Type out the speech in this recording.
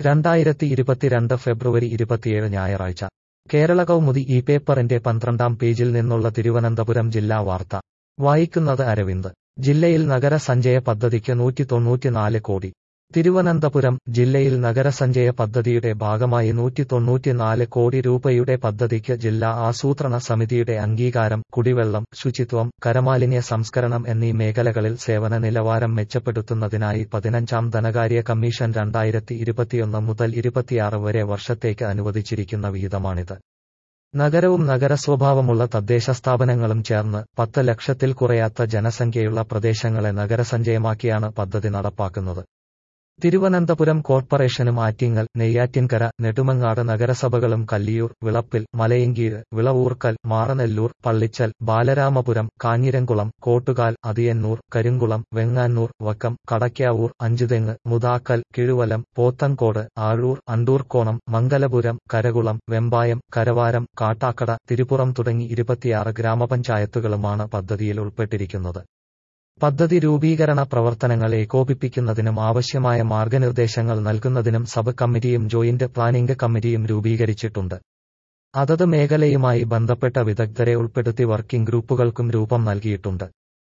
രണ്ടായിരത്തി ഇരുപത്തിരണ്ട് ഫെബ്രുവരി ഇരുപത്തിയേഴ് ഞായറാഴ്ച കേരള കൗമുദി ഈ പേപ്പറിന്റെ പന്ത്രണ്ടാം പേജിൽ നിന്നുള്ള തിരുവനന്തപുരം ജില്ലാ വാർത്ത വായിക്കുന്നത് അരവിന്ദ് ജില്ലയിൽ നഗര സഞ്ചയ പദ്ധതിക്ക് നൂറ്റി തൊണ്ണൂറ്റിനാല് കോടി തിരുവനന്തപുരം ജില്ലയിൽ നഗരസഞ്ചയ പദ്ധതിയുടെ ഭാഗമായി നൂറ്റി തൊണ്ണൂറ്റിനാല് കോടി രൂപയുടെ പദ്ധതിക്ക് ജില്ലാ ആസൂത്രണ സമിതിയുടെ അംഗീകാരം കുടിവെള്ളം ശുചിത്വം കരമാലിന്യ സംസ്കരണം എന്നീ മേഖലകളിൽ സേവന നിലവാരം മെച്ചപ്പെടുത്തുന്നതിനായി പതിനഞ്ചാം ധനകാര്യ കമ്മീഷൻ രണ്ടായിരത്തി ഇരുപത്തിയൊന്ന് മുതൽ ഇരുപത്തിയാറ് വരെ വർഷത്തേക്ക് അനുവദിച്ചിരിക്കുന്ന വിഹിതമാണിത് നഗരവും നഗരസ്വഭാവമുള്ള തദ്ദേശ സ്ഥാപനങ്ങളും ചേർന്ന് പത്ത് ലക്ഷത്തിൽ കുറയാത്ത ജനസംഖ്യയുള്ള പ്രദേശങ്ങളെ നഗരസഞ്ചയമാക്കിയാണ് പദ്ധതി നടപ്പാക്കുന്നത് തിരുവനന്തപുരം കോർപ്പറേഷനും ആറ്റിങ്ങൽ നെയ്യാറ്റിൻകര നെടുമങ്ങാട് നഗരസഭകളും കല്ലിയൂർ വിളപ്പിൽ മലയങ്കീഴ് വിളവൂർക്കൽ മാറനെല്ലൂർ പള്ളിച്ചൽ ബാലരാമപുരം കാഞ്ഞിരംകുളം കോട്ടുകാൽ അതിയന്നൂർ കരിങ്കുളം വെങ്ങാനൂർ വക്കം കടയ്ക്കാവൂർ അഞ്ചുതെങ്ങ് മുതാക്കൽ കിഴുവലം പോത്തൻകോട് ആഴൂർ അണ്ടൂർക്കോണം മംഗലപുരം കരകുളം വെമ്പായം കരവാരം കാട്ടാക്കട തിരുപ്പുറം തുടങ്ങി ഇരുപത്തിയാറ് ഗ്രാമപഞ്ചായത്തുകളുമാണ് പദ്ധതിയിൽ ഉൾപ്പെട്ടിരിക്കുന്നത് പദ്ധതി രൂപീകരണ പ്രവർത്തനങ്ങൾ ഏകോപിപ്പിക്കുന്നതിനും ആവശ്യമായ മാർഗനിർദ്ദേശങ്ങൾ നൽകുന്നതിനും സബ് കമ്മിറ്റിയും ജോയിന്റ് പ്ലാനിംഗ് കമ്മിറ്റിയും രൂപീകരിച്ചിട്ടുണ്ട് അതത് മേഖലയുമായി ബന്ധപ്പെട്ട വിദഗ്ധരെ ഉൾപ്പെടുത്തി വർക്കിംഗ് ഗ്രൂപ്പുകൾക്കും രൂപം നൽകിയിട്ടുണ്ട്